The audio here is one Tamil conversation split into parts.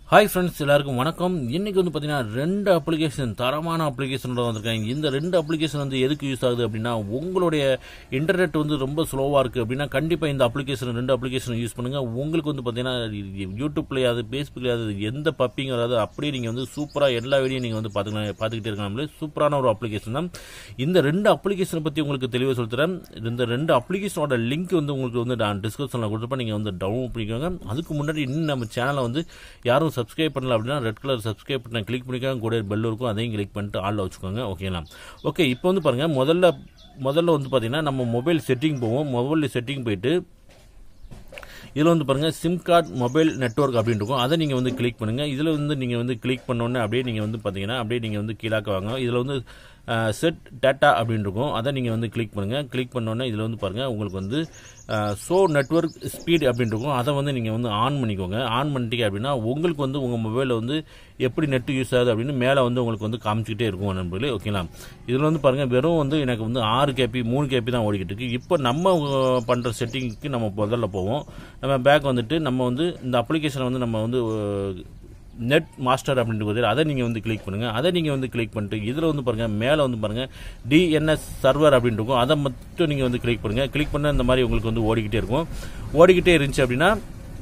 ஹாய் ஃப்ரெண்ட்ஸ் எல்லாருக்கும் வணக்கம் இன்னைக்கு வந்து பார்த்தீங்கன்னா ரெண்டு அப்ளிகேஷன் தரமான அப்ளிகேஷனோட வந்திருக்காங்க இந்த ரெண்டு அப்ளிகேஷன் வந்து எதுக்கு யூஸ் ஆகுது அப்படின்னா உங்களுடைய இன்டர்நெட் வந்து ரொம்ப ஸ்லோவாக இருக்குது அப்படின்னா கண்டிப்பாக இந்த அப்ளிகேஷன் ரெண்டு அப்ளிகேஷன் யூஸ் பண்ணுங்கள் உங்களுக்கு வந்து பார்த்தீங்கன்னா யூடியூப்லையாவது ஃபேஸ்புக்லையாவது எந்த பப்பிங் வராது அப்படியே நீங்கள் வந்து சூப்பராக எல்லா வீடியோ நீங்கள் வந்து பார்த்துக்கலாம் பார்த்துக்கிட்டே இருக்கலாம்ல சூப்பரான ஒரு அப்ளிகேஷன் தான் இந்த ரெண்டு அப்ளிகேஷனை பற்றி உங்களுக்கு தெளிவாக சொல்லித்தரேன் இந்த ரெண்டு அப்ளிகேஷனோட லிங்க் வந்து உங்களுக்கு வந்து நான் டிஸ்கிரிப்ஷனில் கொடுத்துருப்பேன் நீங்கள் வந்து டவுன்லோட் பண்ணிக்கோங்க அதுக்கு முன்னாடி இன்னும் நம்ம சேனலை வந்து யாரும் சப்ஸ்கிரைப் பண்ணல அப்படின்னா ரெட் கலர் சப்ஸ்கிரைப் பண்ண கிளிக் பண்ணிக்கோங்க கூட பெல் இருக்கும் அதையும் கிளிக் பண்ணிட்டு ஆளில் வச்சுக்கோங்க ஓகேங்களா ஓகே இப்போ வந்து பாருங்கள் முதல்ல முதல்ல வந்து பார்த்தீங்கன்னா நம்ம மொபைல் செட்டிங் போவோம் மொபைல் செட்டிங் போயிட்டு இதில் வந்து பாருங்கள் சிம் கார்டு மொபைல் நெட்ஒர்க் அப்படின்னு இருக்கும் அதை நீங்கள் வந்து கிளிக் பண்ணுங்கள் இதில் வந்து நீங்கள் வந்து கிளிக் பண்ணோன்னே அப்படியே நீங்கள் வந்து பார்த்தீங்கன்னா அப்படியே நீங்கள் வந்து கீழாக்க வாங்க இதில் வந்து செட் டேட்டா அப்படின்னு இருக்கும் அதை நீங்கள் வந்து கிளிக் பண்ணுங்கள் கிளிக் பண்ணோன்னே இதில் வந்து பாருங்கள் உங்களுக்கு வந்து ஷோ நெட்ஒர்க் ஸ்பீட் அப்படின்னு இருக்கும் அதை வந்து நீங்கள் வந்து ஆன் பண்ணிக்கோங்க ஆன் பண்ணிட்டீங்க அப்படின்னா உங்களுக்கு வந்து உங்கள் மொபைலில் வந்து எப்படி நெட் யூஸ் ஆகுது அப்படின்னு மேலே வந்து உங்களுக்கு வந்து காமிச்சிக்கிட்டே இருக்கும் நண்பர்களே ஓகேங்களா இதில் வந்து பாருங்கள் வெறும் வந்து எனக்கு வந்து ஆறு கேபி மூணு கேபி தான் ஓடிக்கிட்டு இருக்கு இப்போ நம்ம பண்ணுற செட்டிங்க்கு நம்ம முதல்ல போவோம் நம்ம பேக் வந்துட்டு நம்ம வந்து இந்த அப்ளிகேஷனை வந்து நம்ம வந்து நெட் மாஸ்டர் அப்படின்றது அதை நீங்கள் வந்து கிளிக் பண்ணுங்கள் அதை நீங்கள் வந்து கிளிக் பண்ணிட்டு இதில் வந்து பாருங்கள் மேலே வந்து பாருங்கள் டிஎன்எஸ் சர்வர் அப்படின்னு இருக்கும் அதை மட்டும் நீங்கள் வந்து கிளிக் பண்ணுங்கள் கிளிக் பண்ண இந்த மாதிரி உங்களுக்கு வந்து ஓடிக்கிட்டே இருக்கும் ஓடிக்கிட்டே இருந்துச்சு அப்படின்னா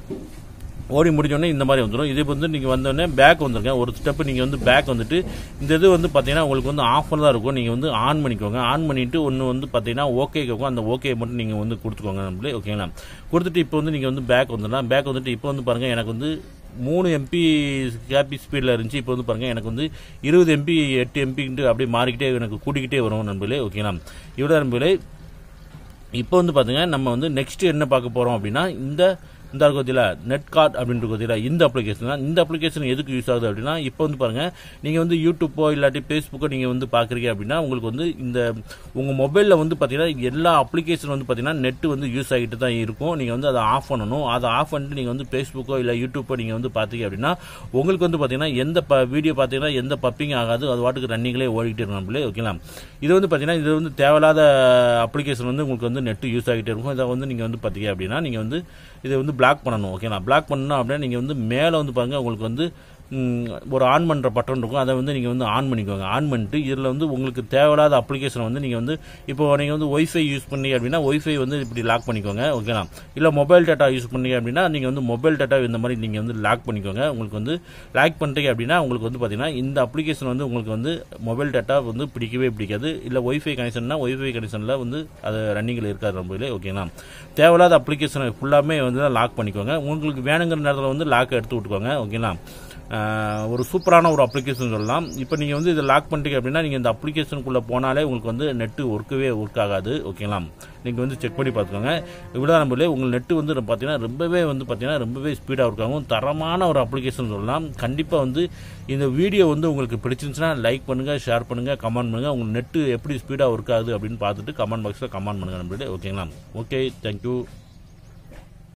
ஓடி முடிஞ்சோடனே இந்த மாதிரி வந்துடும் இது வந்து நீங்கள் வந்தோடனே பேக் வந்துருங்க ஒரு ஸ்டெப்பு நீங்கள் வந்து பேக் வந்துட்டு இந்த இது வந்து பார்த்தீங்கன்னா உங்களுக்கு வந்து ஆஃபர் தான் இருக்கும் நீங்கள் வந்து ஆன் பண்ணிக்கோங்க ஆன் பண்ணிவிட்டு ஒன்று வந்து பார்த்தீங்கன்னா ஓகே கேட்கும் அந்த ஓகே மட்டும் நீங்கள் வந்து கொடுத்துக்கோங்க நம்மளே ஓகேங்களா கொடுத்துட்டு இப்போ வந்து நீங்கள் வந்து பேக் வந்துடலாம் பேக் வந்துட்டு இப்போ வந்து பாருங்கள் எனக்கு வந்து மூணு எம்பி கேபி ஸ்பீடில் இருந்துச்சு இப்போ வந்து பாருங்கள் எனக்கு வந்து இருபது எம்பி எட்டு எம்பின்ட்டு அப்படியே மாறிக்கிட்டே எனக்கு கூட்டிக்கிட்டே வரும் நண்பர்களே ஓகேங்களா இவ்வளோ நண்பர்களே இப்போ வந்து பார்த்துங்க நம்ம வந்து நெக்ஸ்ட் என்ன பார்க்க போகிறோம் அப்படின்னா இந்த இந்த இருக்கத்தில் நெட் கார்ட் அப்படின்ற பார்த்தீங்களா இந்த அப்ளிகேஷன் தான் இந்த அப்ளிகேஷன் எதுக்கு யூஸ் ஆகுது அப்படின்னா இப்போ வந்து பாருங்கள் நீங்கள் வந்து யூடியூப்போ இல்லாட்டி ஃபேஸ்புக்கோ நீங்கள் வந்து பார்க்குறீங்க அப்படின்னா உங்களுக்கு வந்து இந்த உங்கள் மொபைலில் வந்து பார்த்தீங்கன்னா எல்லா அப்ளிகேஷன் வந்து பார்த்தீங்கன்னா நெட்டு வந்து யூஸ் ஆகிட்டு தான் இருக்கும் நீங்கள் வந்து அதை ஆஃப் பண்ணணும் அதை ஆஃப் பண்ணிட்டு நீங்கள் வந்து ஃபேஸ்புக்கோ இல்லை யூடியூப்போ நீங்கள் வந்து பார்த்தீங்க அப்படின்னா உங்களுக்கு வந்து பார்த்தீங்கன்னா எந்த ப வீடியோ பார்த்தீங்கன்னா எந்த பப்பிங் ஆகாது அது வாட்டுக்கு ரன்னிங்லேயே ஓடிக்கிட்டே இருக்கும் நம்மளே ஓகேங்களா இது வந்து பார்த்தீங்கன்னா இது வந்து தேவையில்லாத அப்ளிகேஷன் வந்து உங்களுக்கு வந்து நெட்டு யூஸ் ஆகிட்டே இருக்கும் இதை வந்து நீங்கள் வந்து பார்த்தீங்க அப்படின்னா நீங்கள் வந்து இதை வந்து பிளாக் பண்ணணும் ஓகேங்களா பிளாக் பண்ணணும் அப்படின்னா நீங்கள் வந்து மேலே வந்து பாருங்கள் உங்களுக்கு வந்து ஒரு ஆன் பண்ணுற பட்டன் இருக்கும் அதை வந்து நீங்கள் வந்து ஆன் பண்ணிக்கோங்க ஆன் பண்ணிட்டு இதில் வந்து உங்களுக்கு தேவையில்லாத அப்ளிகேஷன் வந்து நீங்கள் வந்து இப்போ நீங்கள் வந்து ஒய்ஃபை யூஸ் பண்ணி அப்படின்னா ஒய்ஃபை வந்து இப்படி லாக் பண்ணிக்கோங்க ஓகேங்களா இல்லை மொபைல் டேட்டா யூஸ் பண்ணி அப்படின்னா நீங்கள் வந்து மொபைல் டேட்டா இந்த மாதிரி நீங்கள் வந்து லாக் பண்ணிக்கோங்க உங்களுக்கு வந்து லாக் பண்ணிட்டீங்க அப்படின்னா உங்களுக்கு வந்து பார்த்தீங்கன்னா இந்த அப்ளிகேஷன் வந்து உங்களுக்கு வந்து மொபைல் டேட்டா வந்து பிடிக்கவே பிடிக்காது இல்லை ஒய்ஃபை கனெக்ஷன்னா ஒய்ஃபை கனெக்ஷனில் வந்து அது ரன்னிங்கில் இருக்காது ரொம்பவே ஓகேங்களா தேவையில்லாத அப்ளிகேஷனை ஃபுல்லாமே வந்து லாக் பண்ணிக்கோங்க உங்களுக்கு வேணுங்கிற நேரத்தில் வந்து லாக் எடுத்து விட்டுக்கோங்க ஓகேங்களா ஒரு சூப்பரான ஒரு அப்ளிகேஷன் சொல்லலாம் இப்போ நீங்கள் வந்து இதை லாக் பண்ணிட்டீங்க அப்படின்னா நீங்கள் இந்த அப்ளிகேஷனுக்குள்ளே போனாலே உங்களுக்கு வந்து நெட்டு ஒர்க்கவே ஒர்க் ஆகாது ஓகேங்களா நீங்கள் வந்து செக் பண்ணி பார்த்துக்கோங்க இவ்வளோ நம்மளே உங்கள் நெட்டு வந்து பார்த்தீங்கன்னா ரொம்பவே வந்து பார்த்தீங்கன்னா ரொம்பவே ஸ்பீடாக ஒர்க் ஆகும் தரமான ஒரு அப்ளிகேஷன் சொல்லலாம் கண்டிப்பாக வந்து இந்த வீடியோ வந்து உங்களுக்கு பிடிச்சிருந்துச்சுன்னா லைக் பண்ணுங்கள் ஷேர் பண்ணுங்கள் கமெண்ட் பண்ணுங்கள் உங்கள் நெட்டு எப்படி ஸ்பீடாக ஒர்க் ஆகுது அப்படின்னு பார்த்துட்டு கமெண்ட் பாக்ஸில் கமெண்ட் பண்ணுங்கள் நம்மளே ஓகேங்களா ஓகே தேங்க்யூ